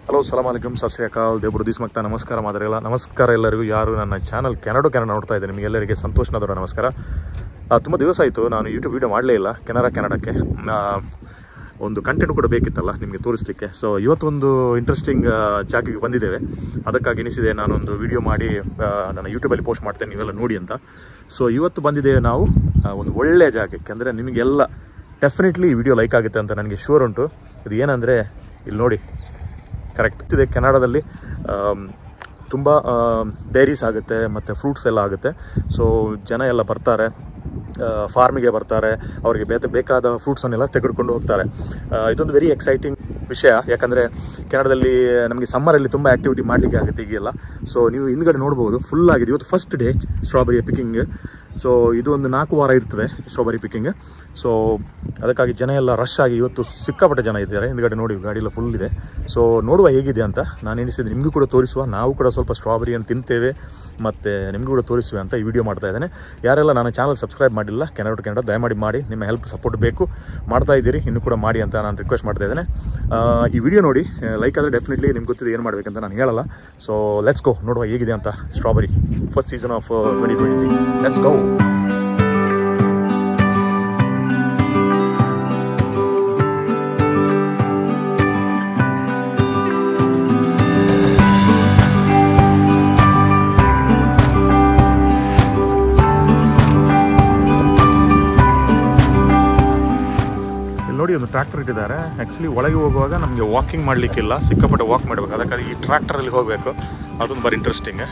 Hello ಸಲಾಮ್ ಅಲೈಕಮ್ ಸತ್ ಶ್ರೀ ಅಕಾಲ್ ದೇವ್ರು ದಿಸ್ಮಕ್ತ ನಮಸ್ಕಾರ ಮಾದರಿಲ್ಲ ನಮಸ್ಕಾರ ಎಲ್ಲರಿಗೂ ಯಾರು ನನ್ನ ಚಾನಲ್ ಕೆನಡೋ ಕೆನಡ ನೋಡ್ತಾ ಇದ್ದಾರೆ ನಿಮಗೆಲ್ಲರಿಗೆ ಸಂತೋಷನದವರ ನಮಸ್ಕಾರ ಆ, ತುಂಬ ದಿವಸ ಆಯಿತು ನಾನು ಯೂಟ್ಯೂಬ್ ವೀಡಿಯೋ ಮಾಡಲೇ ಇಲ್ಲ ಕೆನರಾ ಕೆನಡಕ್ಕೆ ಆ, ಒಂದು ಕಂಟೆಂಟ್ ಕೂಡ ಬೇಕಿತ್ತಲ್ಲ ನಿಮಗೆ ತೋರಿಸಲಿಕ್ಕೆ ಸೊ ಇವತ್ತೊಂದು ಇಂಟ್ರೆಸ್ಟಿಂಗ್ ಜಾಗಿಗೆ ಬಂದಿದ್ದೇವೆ ಅದಕ್ಕಾಗಿ ಎನಿಸಿದೆ ನಾನೊಂದು ವಿಡಿಯೋ ಮಾಡಿ ಆ, ನನ್ನ ಯೂಟ್ಯೂಬಲ್ಲಿ ಪೋಸ್ಟ್ ಮಾಡ್ತೇನೆ ನೀವೆಲ್ಲ ನೋಡಿ ಅಂತ ಸೊ ಇವತ್ತು ಬಂದಿದ್ದೇವೆ ನಾವು ಆ, ಒಂದು ಒಳ್ಳೆಯ ಜಾಗಕ್ಕೆ ಅಂದರೆ ನಿಮಗೆಲ್ಲ ಡೆಫಿನೆಟ್ಲಿ ಈ ವಿಡಿಯೋ ಲೈಕ್ ಆಗುತ್ತೆ ಅಂತ ನನಗೆ ಶೂರ್ ಉಂಟು ಇದು ಏನಂದರೆ ಇಲ್ಲಿ ನೋಡಿ ಕರೆಕ್ಟ್ ಇದೆ ಕೆನಡಾದಲ್ಲಿ ತುಂಬ ಬೇರೀಸ್ ಆಗುತ್ತೆ ಮತ್ತು ಫ್ರೂಟ್ಸ್ ಎಲ್ಲ ಆಗುತ್ತೆ ಸೊ ಜನ ಎಲ್ಲ ಬರ್ತಾರೆ ಫಾರ್ಮಿಗೆ ಬರ್ತಾರೆ ಅವರಿಗೆ ಬೇತ ಬೇಕಾದ ಫ್ರೂಟ್ಸನ್ನೆಲ್ಲ ತೆಗೆದುಕೊಂಡು ಹೋಗ್ತಾರೆ ಆ, ಇದೊಂದು ವೆರಿ ಎಕ್ಸೈಟಿಂಗ್ ವಿಷಯ ಯಾಕಂದರೆ ಕೆನಡಾದಲ್ಲಿ ನಮಗೆ ಸಮ್ಮರಲ್ಲಿ ತುಂಬ ಆ್ಯಕ್ಟಿವಿಟಿ ಮಾಡಲಿಕ್ಕೆ ಆಗುತ್ತೆ ಈಗೆಲ್ಲ ಸೊ ನೀವು ಹಿಂದ್ಗಡೆ ನೋಡ್ಬೋದು ಫುಲ್ ಆಗಿದೆ ಇವತ್ತು first day strawberry picking so ಇದು ಒಂದು ನಾಲ್ಕು ವಾರ ಇರ್ತದೆ ಸ್ಟ್ರಾಬೆರಿ ಪಿಕ್ಕಿಂಗ್ ಸೊ ಅದಕ್ಕಾಗಿ ಜನ ಎಲ್ಲ ರಶ್ ಆಗಿ ಇವತ್ತು ಸಿಕ್ಕಾಪಟ್ಟೆ ಜನ ಇದ್ದಾರೆ ಹಿಂದ್ಗಡೆ ನೋಡಿ ಗಾಡಿ ಎಲ್ಲ ಫುಲ್ ಇದೆ ಸೊ ನೋಡುವ ಹೇಗಿದೆ ಅಂತ ನಾನು ಎನಿಸಿದ್ರೆ ನಿಮಗೂ ಕೂಡ ತೋರಿಸುವ ನಾವು ಕೂಡ ಸ್ವಲ್ಪ ಸ್ಟ್ರಾಬೆರಿಯನ್ನು ತಿಂತೇವೆ ಮತ್ತು ನಿಮಗೂ ಕೂಡ ತೋರಿಸುವೆ ಅಂತ ಈ ವಿಡಿಯೋ ಮಾಡ್ತಾ ಇದ್ದೇನೆ ಯಾರೆಲ್ಲ ನನ್ನ ಚಾನಲ್ ಸಬ್ಸ್ಕ್ರೈಬ್ ಮಾಡಿಲ್ಲ ಕೆನಡ ಟು ಕೆನಡ ದಯಮಾಡಿ ಮಾಡಿ ನಿಮ್ಮ ಹೆಲ್ಪ್ ಸಪೋರ್ಟ್ ಬೇಕು ಮಾಡ್ತಾ ಇದ್ದೀರಿ ಇನ್ನೂ ಕೂಡ ಮಾಡಿ ಅಂತ ನಾನು ರಿಕ್ವೆಸ್ಟ್ ಮಾಡ್ತಾ ಇದ್ದೇನೆ ಆ, ಈ ವಿಡಿಯೋ ನೋಡಿ ಲೈಕ್ ಆದರೆ ಡೆಫಿನೆಟ್ಲಿ ನಿಮ್ಗೆ ಗೊತ್ತಿದೆ ಏನು ಮಾಡಬೇಕಂತ ನಾನು ಹೇಳಲ್ಲ ಸೊ ಲೆಟ್ಸ್ ಗೋ ನೋಡುವ ಹೇಗಿದೆ ಅಂತ strawberry first season of twenty twenty three let's go ಇಲ್ಲಿ ನೋಡಿ ಒಂದು ಟ್ರ್ಯಾಕ್ಟರ್ ಇಟ್ಟಿದ್ದಾರೆ ಆ್ಯಕ್ಚುಲಿ ಒಳಗೆ ಹೋಗುವಾಗ ನಮಗೆ ವಾಕಿಂಗ್ ಮಾಡಲಿಕ್ಕಿಲ್ಲ ಸಿಕ್ಕಾಪಟ್ಟೆ ವಾಕ್ ಮಾಡಬೇಕು ಅದಕ್ಕಾಗಿ ಈ ಟ್ರ್ಯಾಕ್ಟರಲ್ಲಿ ಹೋಗಬೇಕು ಅದೊಂದು ಬಾರಿ ಇಂಟ್ರೆಸ್ಟಿಂಗ್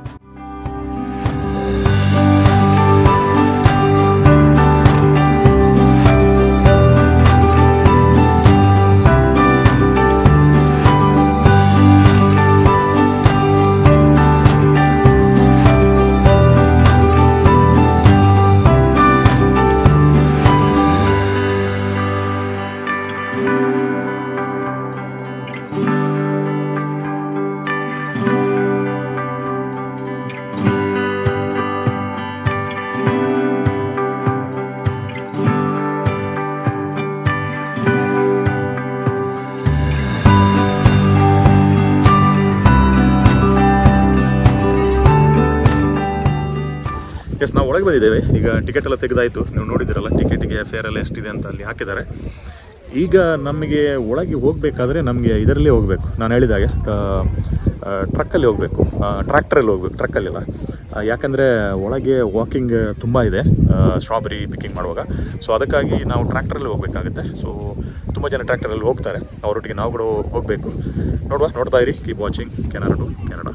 ಎಸ್ ನಾವು ಒಳಗೆ ಬಂದಿದ್ದೇವೆ ಈಗ ಟಿಕೆಟ್ ಎಲ್ಲ ತೆಗೆದಾಯಿತು ನೀವು ನೋಡಿದ್ದೀರಲ್ಲ ಟಿಕೆಟಿಗೆ ಫೇರ್ ಎಲ್ಲ ಎಷ್ಟಿದೆ ಅಂತ ಅಲ್ಲಿ ಹಾಕಿದ್ದಾರೆ ಈಗ ನಮಗೆ ಒಳಗೆ ಹೋಗಬೇಕಾದ್ರೆ ನಮಗೆ ಇದರಲ್ಲೇ ಹೋಗಬೇಕು ನಾನು ಹೇಳಿದಾಗೆ ಟ್ರಕ್ಕಲ್ಲಿ ಹೋಗಬೇಕು ಟ್ರ್ಯಾಕ್ಟರಲ್ಲಿ ಹೋಗ್ಬೇಕು ಟ್ರಕ್ಕಲ್ಲಿಲ್ಲ ಯಾಕಂದರೆ ಒಳಗೆ ವಾಕಿಂಗ್ ತುಂಬ ಇದೆ ಸ್ಟ್ರಾಬೆರಿ ಪಿಕ್ಕಿಂಗ್ ಮಾಡುವಾಗ ಸೊ ಅದಕ್ಕಾಗಿ ನಾವು ಟ್ರ್ಯಾಕ್ಟರಲ್ಲಿ ಹೋಗಬೇಕಾಗುತ್ತೆ ಸೊ ತುಂಬ ಜನ ಟ್ರ್ಯಾಕ್ಟರಲ್ಲಿ ಹೋಗ್ತಾರೆ ಅವರೊಟ್ಟಿಗೆ ನಾವು ಕೂಡ ಹೋಗಬೇಕು ನೋಡುವ ನೋಡ್ತಾ ಇರಿ keep watching Canara to Canada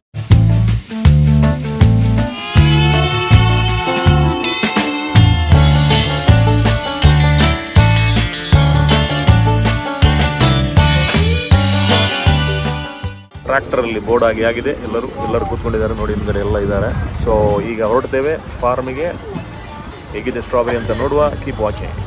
ಟ್ರ್ಯಾಕ್ಟರಲ್ಲಿ ಬೋರ್ಡ್ ಆಗಿ ಆಗಿದೆ ಎಲ್ಲರೂ ಎಲ್ಲರೂ ಕೂತ್ಕೊಂಡಿದ್ದಾರೆ ನೋಡಿ ಹಿಂದ್ಗಡೆ ಎಲ್ಲ ಇದ್ದಾರೆ ಸೊ ಈಗ ಹೊರಡ್ತೇವೆ ಫಾರ್ಮಿಗೆ ಹೇಗಿದೆ ಸ್ಟ್ರಾಬೆರಿ ಅಂತ ನೋಡುವ ಕೀಪ್ ವಾಚಿಂಗ್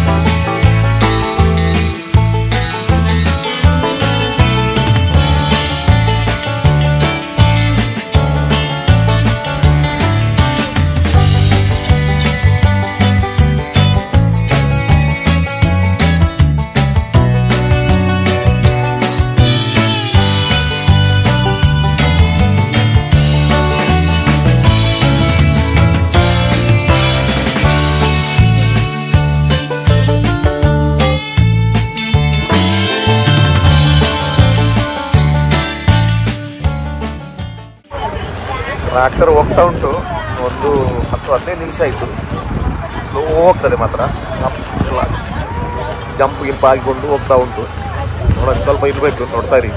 ಟ್ರ್ಯಾಕ್ಟರ್ ಹೋಗ್ತಾ ಉಂಟು ಒಂದು ಹತ್ತು ಹದಿನೈದು ನಿಮಿಷ ಆಯಿತು ಸ್ಲೋ ಹೋಗ್ತದೆ ಮಾತ್ರ ಎಲ್ಲ ಜಂಪ್ ಗಿಂಪ್ ಆಗಿಕೊಂಡು ಹೋಗ್ತಾ ಉಂಟು ನೋಡೋಕೆ ಸ್ವಲ್ಪ ಇರಬೇಕು ನೋಡ್ತಾ ಇರಿ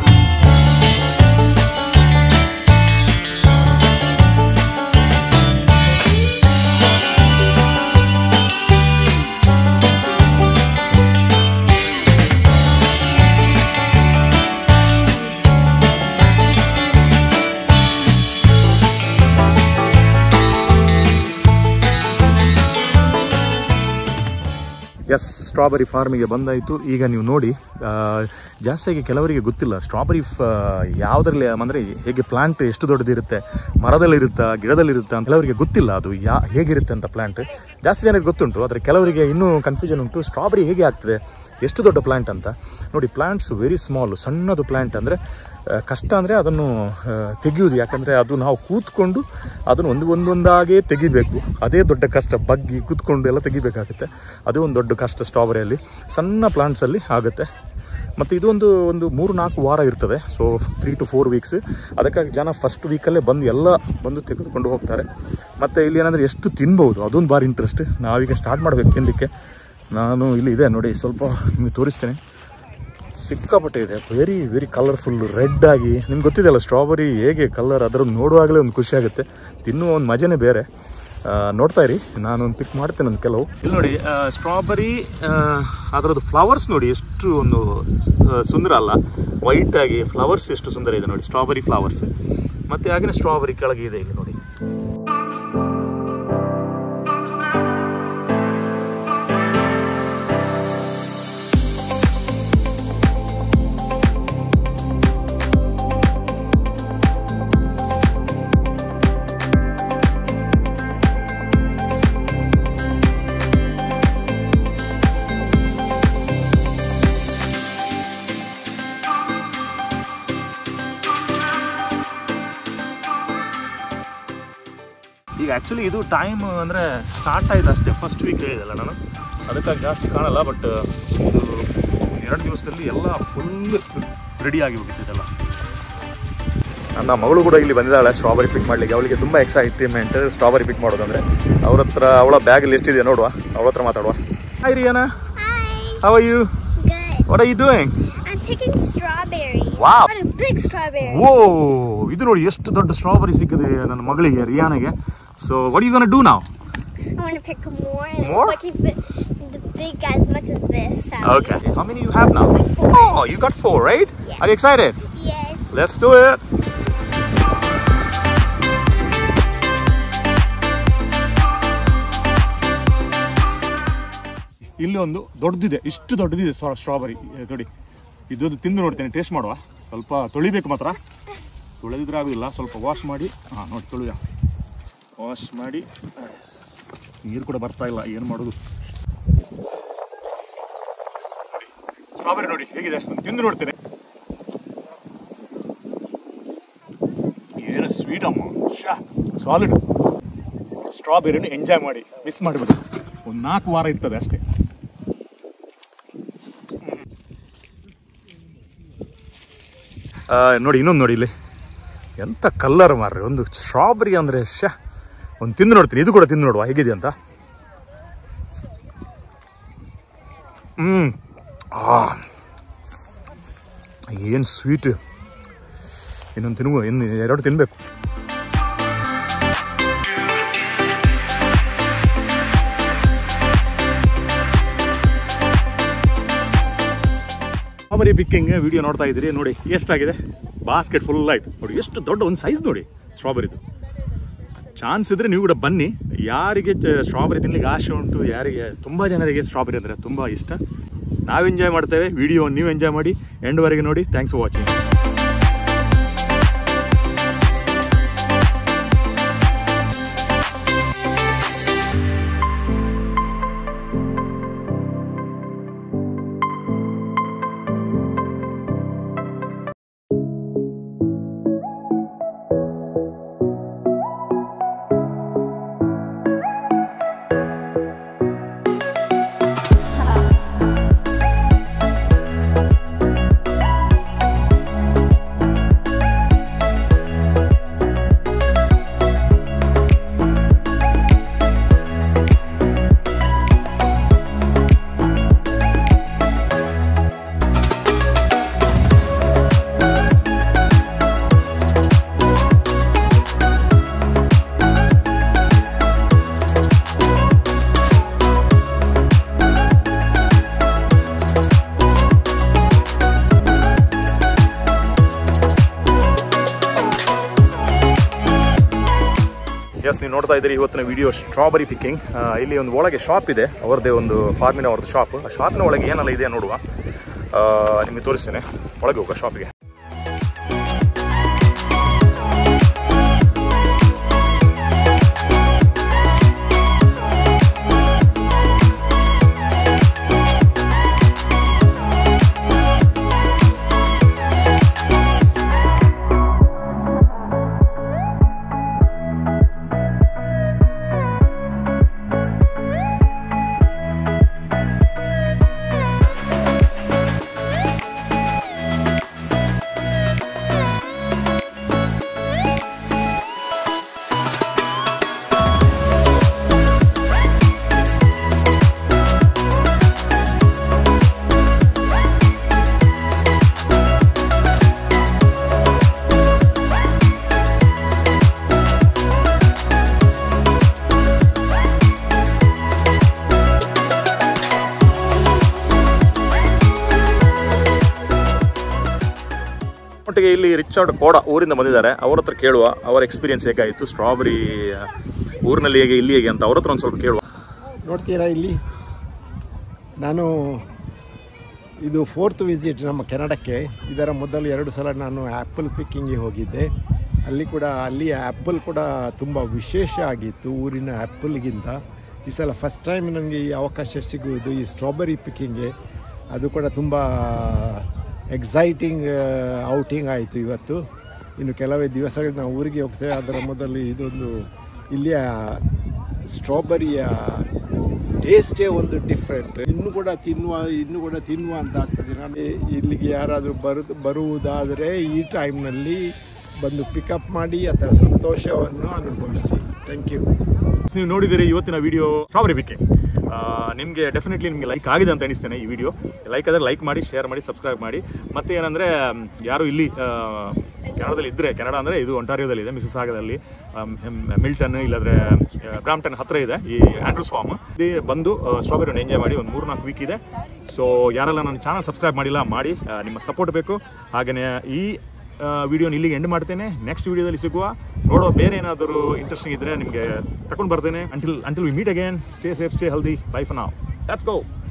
ಎಸ್ ಸ್ಟ್ರಾಬೆರಿ ಫಾರ್ಮಿಗೆ ಬಂದಾಯಿತು ಈಗ ನೀವು ನೋಡಿ ಆ, ಜಾಸ್ತಿಯಾಗಿ ಕೆಲವರಿಗೆ ಗೊತ್ತಿಲ್ಲ ಸ್ಟ್ರಾಬೆರಿ ಯಾವುದರಲ್ಲಿ ಅಂದರೆ ಹೇಗೆ ಪ್ಲಾಂಟ್ ಎಷ್ಟು ದೊಡ್ಡದಿರುತ್ತೆ ಮರದಲ್ಲಿರುತ್ತಾ ಗಿಡದಲ್ಲಿರುತ್ತಾ ಅಂತ ಕೆಲವರಿಗೆ ಗೊತ್ತಿಲ್ಲ ಅದು ಯಾ ಹೇಗಿರುತ್ತೆ ಅಂತ ಪ್ಲಾಂಟ್ ಜಾಸ್ತಿ ಜನರಿಗೆ ಗೊತ್ತುಂಟು ಆದರೆ ಕೆಲವರಿಗೆ ಇನ್ನೂ ಕನ್ಫ್ಯೂಷನ್ ಉಂಟು ಸ್ಟ್ರಾಬೆರಿ ಹೇಗೆ ಆಗ್ತದೆ ಎಷ್ಟು ದೊಡ್ಡ ಪ್ಲ್ಯಾಂಟ್ ಅಂತ ನೋಡಿ ಪ್ಲ್ಯಾಂಟ್ಸ್ ವೆರಿ ಸ್ಮಾಲ್ ಸಣ್ಣದು ಪ್ಲ್ಯಾಂಟ್ ಅಂದರೆ ಕಷ್ಟ ಅಂದರೆ ಅದನ್ನು ಆ, ತೆಗೆಯುವುದು ಯಾಕಂದರೆ ಅದು ನಾವು ಕೂತ್ಕೊಂಡು ಅದನ್ನು ಒಂದು ಒಂದೊಂದಾಗೇ ತೆಗಿಬೇಕು ಅದೇ ದೊಡ್ಡ ಕಷ್ಟ ಬಗ್ಗಿ ಕೂತ್ಕೊಂಡು ಎಲ್ಲ ತೆಗಿಬೇಕಾಗುತ್ತೆ ಅದೇ ಒಂದು ದೊಡ್ಡ ಕಷ್ಟ ಸ್ಟ್ರಾಬೆರಿಯಲ್ಲಿ ಸಣ್ಣ ಪ್ಲಾಂಟ್ಸಲ್ಲಿ ಆಗುತ್ತೆ ಮತ್ತು ಇದು ಒಂದು ಒಂದು ಮೂರು ನಾಲ್ಕು ವಾರ ಇರ್ತದೆ so three to four weeks ಅದಕ್ಕಾಗಿ ಜನ ಫಸ್ಟ್ ವೀಕಲ್ಲೇ ಬಂದು ಎಲ್ಲ ಬಂದು ತೆಗೆದುಕೊಂಡು ಹೋಗ್ತಾರೆ ಮತ್ತು ಇಲ್ಲಿ ಏನಂದರೆ ಎಷ್ಟು ತಿನ್ಬೋದು ಅದೊಂದು ಭಾರಿ ಇಂಟ್ರೆಸ್ಟ್ ನಾವೀಗ ಸ್ಟಾರ್ಟ್ ಮಾಡಬೇಕು ತಿನ್ನಲಿಕ್ಕೆ ನಾನು ಇಲ್ಲಿ ಇದೆ ನೋಡಿ ಸ್ವಲ್ಪ ನಿಮಗೆ ತೋರಿಸ್ತೇನೆ ಸಿಕ್ಕಾಪಟ್ಟೆ ಇದೆ ವೆರಿ ವೆರಿ ಕಲರ್ಫುಲ್ ರೆಡ್ ಆಗಿ ನಿಮ್ಗೆ ಗೊತ್ತಿದೆಯಲ್ಲ ಸ್ಟ್ರಾಬೆರಿ ಹೇಗೆ ಕಲರ್ ಅದರದ್ದು ನೋಡುವಾಗಲೇ ಒಂದು ಖುಷಿ ಆಗುತ್ತೆ ತಿನ್ನುವ ಒಂದು ಮಜನೇ ಬೇರೆ ಆ, ನೋಡ್ತಾ ಇರಿ ನಾನು ಒಂದು ಪಿಕ್ ಮಾಡ್ತೇನೆ ಒಂದು ಕೆಲವು ಇಲ್ಲಿ ನೋಡಿ ಸ್ಟ್ರಾಬೆರಿ ಅದರದ್ದು ಫ್ಲವರ್ಸ್ ನೋಡಿ ಎಷ್ಟು ಒಂದು ಆ, ಸುಂದರ ಅಲ್ಲ ವೈಟ್ ಆಗಿ ಫ್ಲವರ್ಸ್ ಎಷ್ಟು ಸುಂದರ ಇದೆ ನೋಡಿ ಸ್ಟ್ರಾಬೆರಿ ಫ್ಲವರ್ಸ್ ಮತ್ತೆ ಹಾಗೆ ಸ್ಟ್ರಾಬೆರಿ ಕೆಳಗೆ ಇದೆ ಇಲ್ಲಿ ನೋಡಿ ಈಗ ಆ್ಯಕ್ಚುಲಿ ಇದು ಟೈಮ್ ಅಂದರೆ ಸ್ಟಾರ್ಟ್ ಆಯ್ತು ಅಷ್ಟೇ ಫಸ್ಟ್ ವೀಕ್ ಹೇಳಿದಲ್ಲ ನಾನು ಅದಕ್ಕಾಗಿ ಜಾಸ್ತಿ ಕಾಣಲ್ಲ ಬಟ್ ಇದು ಎರಡು ದಿವಸದಲ್ಲಿ ಎಲ್ಲ ಫುಲ್ ರೆಡಿ ಆಗಿ ಹೋಗಿದ್ದೆಲ್ಲ ನನ್ನ ಮಗಳು ಕೂಡ ಇಲ್ಲಿ ಬಂದಿದ್ದಾಳೆ ಸ್ಟ್ರಾಬೆರಿ ಪಿಕ್ ಮಾಡಲಿಕ್ಕೆ ಅವಳಿಗೆ ತುಂಬ ಎಕ್ಸೈಟ್ಮೆಂಟ್ ಸ್ಟ್ರಾಬೆರಿ ಪಿಕ್ ಮಾಡೋದಂದ್ರೆ ಅವ್ರ ಹತ್ರ ಅವಳ ಬ್ಯಾಗಲ್ಲಿ ಎಷ್ಟಿದೆ ನೋಡುವ ಅವಳ ಹತ್ರ ಮಾತಾಡುವ hi Riyana Hi. How are you Good. What are you doing I'm picking strawberry. Wow. What a big strawberry. Oh ಇದು ನೋಡಿ ಎಷ್ಟು ದೊಡ್ಡ ಸ್ಟ್ರಾಬೆರಿ ಸಿಕ್ಕಿದೆ ನನ್ನ ಮಗಳಿಗೆ ರಿಯಾನಿಗೆ so what you gonna do ನಾವು I want to pick more. And More? Like if it, the big as much as this. Sally. Okay. How many you have now? Four. Oh, you got four, right? Yeah. Are you excited? Yes. Let's do it. ಇಲ್ಲಿ ಒಂದು ದೊಡ್ಡದಿದೆ ಇಷ್ಟು ದೊಡ್ಡದಿದೆ strawberry ನೋಡಿ ಇದೊಂದು ತಿಂದು ನೋಡ್ತೇನೆ taste ಮಾಡುವ ಸ್ವಲ್ಪ ತೊಳಿಬೇಕು ಮಾತ್ರ ತೊಳೆದಿದ್ರೆ ಆಗುದಿಲ್ಲ ಸ್ವಲ್ಪ ವಾಶ್ ಮಾಡಿ ಹಾಂ ನೋಡಿ ತೊಳೆಯ ವಾಶ್ ಮಾಡಿ ನೀರು ಕೂಡ ಬರ್ತಾ ಇಲ್ಲ ಏನು ಮಾಡೋದು ಸ್ಟ್ರಾಬೆರಿ ನೋಡಿ ಹೇಗಿದೆ ಒಂದು ತಿಂದು ನೋಡ್ತೇನೆ ಏನು ಸ್ವೀಟ್ ಅಮ್ಮ ಶಾ ಸಾಲಿಡ್ ಸ್ಟ್ರಾಬೆರಿನ ಎಂಜಾಯ್ ಮಾಡಿ ಮಿಸ್ ಮಾಡಬೇಡಿ ಒಂದು ನಾಲ್ಕು ವಾರ ಇರ್ತದೆ ಅಷ್ಟೇ ಆ, ನೋಡಿ ಇನ್ನೊಂದು ನೋಡಿ ಇಲ್ಲಿ ಎಂತ ಕಲ್ಲರ್ ಮಾರ್ರಿ ಒಂದು ಸ್ಟ್ರಾಬೆರಿ ಅಂದರೆ ಶಾ ಒಂದು ತಿಂದು ನೋಡ್ತೀನಿ ಇದು ಕೂಡ ತಿಂದು ನೋಡುವ ಹೇಗಿದೆ ಅಂತ ಹ್ಮ್ ಆ ಏನು ಸ್ವೀಟ್ ಇನ್ನೊಂದು ತಿನ್ನುವ ಇನ್ನು ಎರಡು ತಿನ್ಬೇಕು ಸ್ಟ್ರಾಬೆರಿ ಪಿಕ್ಕಿಂಗ್ ವಿಡಿಯೋ ನೋಡ್ತಾ ಇದ್ದೀರಿ ನೋಡಿ ಎಷ್ಟಾಗಿದೆ ಬಾಸ್ಕೆಟ್ ಫುಲ್ ಆಯ್ತು ನೋಡಿ ಎಷ್ಟು ದೊಡ್ಡ ಒಂದು ಸೈಜ್ ನೋಡಿ ಸ್ಟ್ರಾಬೆರಿದು ಚಾನ್ಸ್ ಇದ್ರೆ ನೀವು ಕೂಡ ಬನ್ನಿ ಯಾರಿಗೆ ಸ್ಟ್ರಾಬೆರಿ ತಿನ್ಲಿಕ್ಕೆ ಆಸೆ ಉಂಟು ಯಾರಿಗೆ ತುಂಬ ಜನರಿಗೆ ಸ್ಟ್ರಾಬೆರಿ ಅಂದರೆ ತುಂಬ ಇಷ್ಟ ನಾವು ಎಂಜಾಯ್ ಮಾಡ್ತೇವೆ ವಿಡಿಯೋ ನೀವು ಎಂಜಾಯ್ ಮಾಡಿ ಎಂಡ್ವರೆಗೆ ನೋಡಿ ಥ್ಯಾಂಕ್ಸ್ ಫಾರ್ ವಾಚಿಂಗ್ ಎಸ್ ನೀವು ನೋಡ್ತಾ ಇದ್ದೀರಿ ಇವತ್ತಿನ ವಿಡಿಯೋ ಸ್ಟ್ರಾಬೆರಿ ಪಿಕ್ಕಿಂಗ್ ಇಲ್ಲಿ ಒಂದು ಒಳಗೆ ಶಾಪ್ ಇದೆ ಅವ್ರದ್ದೇ ಒಂದು ಫಾರ್ಮಿನ ಅವ್ರದ್ದು ಶಾಪ್ ಆ ಶಾಪ್ನ ಒಳಗೆ ಏನೆಲ್ಲ ಇದೆ ನೋಡುವ ಆ, ನಿಮಗೆ ತೋರಿಸ್ತೇನೆ ಒಳಗೆ ಹೋಗುವ ಶಾಪಿಗೆ ಒಟ್ಟಿಗೆ ಇಲ್ಲಿ ರಿಚರ್ಡ್ ಕೋಡ ಊರಿಂದ ಬಂದಿದ್ದಾರೆ ಅವ್ರ ಹತ್ರ ಕೇಳುವ ಅವರ ಎಕ್ಸ್ಪೀರಿಯನ್ಸ್ ಹೇಗಾಯಿತು ಸ್ಟ್ರಾಬೆರಿ ಊರಿನಲ್ಲಿ ಹೇಗೆ ಇಲ್ಲಿ ಹೇಗೆ ಅಂತ ಅವ್ರ ಹತ್ರ ಒಂದು ಸ್ವಲ್ಪ ಕೇಳುವ ನೋಡ್ತೀರಾ ಇಲ್ಲಿ ನಾನು ಇದು ಫೋರ್ತ್ ವಿಸಿಟ್ ನಮ್ಮ ಕೆನಡಕ್ಕೆ ಇದರ ಮೊದಲು ಎರಡು ಸಲ ನಾನು ಆ್ಯಪಲ್ ಪಿಕ್ಕಿಂಗ್ಗೆ ಹೋಗಿದ್ದೆ ಅಲ್ಲಿ ಕೂಡ ಅಲ್ಲಿ ಆ್ಯಪಲ್ ಕೂಡ ತುಂಬ ವಿಶೇಷ ಆಗಿತ್ತು ಊರಿನ ಆ್ಯಪಲ್ಗಿಂತ ಈ ಸಲ ಫಸ್ಟ್ ಟೈಮ್ ನನಗೆ ಈ ಅವಕಾಶ ಸಿಗುವುದು ಈ ಸ್ಟ್ರಾಬೆರಿ ಪಿಕ್ಕಿಂಗ್ಗೆ ಅದು ಕೂಡ ತುಂಬ ಎಕ್ಸೈಟಿಂಗ್ ಔಟಿಂಗ್ ಆಯಿತು ಇವತ್ತು ಇನ್ನು ಕೆಲವೇ ದಿವಸಗಳು ನಾವು ಊರಿಗೆ ಹೋಗ್ತೇವೆ ಅದರ ಮೊದಲು ಇದೊಂದು ಇಲ್ಲಿಯ ಸ್ಟ್ರಾಬೆರಿಯ ಟೇಸ್ಟೇ ಒಂದು ಡಿಫ್ರೆಂಟ್ ಇನ್ನು ಕೂಡ ತಿನ್ನುವ ಇನ್ನು ಕೂಡ ತಿನ್ನುವ ಅಂತ ಆಗ್ತದೆ ನಾನು ಇ- ಇಲ್ಲಿಗೆ ಯಾರಾದರೂ ಬರು ಬರುವುದಾದರೆ ಈ ಟೈಮ್ನಲ್ಲಿ ಬಂದು ಪಿಕಪ್ ಮಾಡಿ ಅದರ ಸಂತೋಷವನ್ನು ಅನುಭವಿಸಿ ಥ್ಯಾಂಕ್ ಯು ನೀವು ನೋಡಿದಿರಿ ಇವತ್ತಿನ ವಿಡಿಯೋ ಸ್ಟ್ರಾಬೆರಿ ಪಿಕ್ಕಿಂಗ್ ನಿಮಗೆ ಡೆಫಿನೆಟ್ಲಿ ನಿಮಗೆ ಲೈಕ್ ಆಗಿದೆ ಅಂತ ಅನಿಸ್ತೇನೆ ಈ ವಿಡಿಯೋ ಲೈಕ್ ಆದರೆ ಲೈಕ್ ಮಾಡಿ ಶೇರ್ ಮಾಡಿ ಸಬ್ಸ್ಕ್ರೈಬ್ ಮಾಡಿ ಮತ್ತೆ ಏನಂದರೆ ಯಾರು ಇಲ್ಲಿ ಆ, ಕೆನಡಾದಲ್ಲಿ ಇದ್ದರೆ ಕೆನಡಾ ಅಂದರೆ ಇದು ಒಂಟಾರಿಯೋದಲ್ಲಿ ಇದೆ ಮಿಸಸ್ ಆಗದಲ್ಲಿ ಮಿಲ್ಟನ್ ಇಲ್ಲಾಂದರೆ ಬ್ರಾಂಪ್ಟನ್ ಹತ್ರ ಇದೆ ಈ ಆಂಡ್ರೂಸ್ ಫಾರ್ಮ್ ಇಲ್ಲಿ ಬಂದು ಸ್ಟ್ರಾಬೆರಿಯನ್ನು ಎಂಜಾಯ್ ಮಾಡಿ ಒಂದು ಮೂರು ನಾಲ್ಕು ವೀಕ್ ಇದೆ ಸೊ ಯಾರೆಲ್ಲ ನನ್ನ ಚಾನಲ್ ಸಬ್ಸ್ಕ್ರೈಬ್ ಮಾಡಿಲ್ಲ ಮಾಡಿ ಆ, ನಿಮ್ಮ ಸಪೋರ್ಟ್ ಬೇಕು ಹಾಗೆಯೇ ಈ ವಿಡಿಯೋನ ಇಲ್ಲಿಗೆ ಎಂಡ್ ಮಾಡ್ತೇನೆ ನೆಕ್ಸ್ಟ್ ವಿಡಿಯೋದಲ್ಲಿ ಸಿಗುವ ನೋಡೋ ಬೇರೆ ಏನಾದರೂ ಇಂಟ್ರೆಸ್ಟಿಂಗ್ ಇದ್ದರೆ ನಿಮಗೆ ತಗೊಂಡು ಬರ್ತೇನೆ until until we meet again stay safe stay healthy life ನಾವು ಲೆಟ್ಸ್ ಗೋ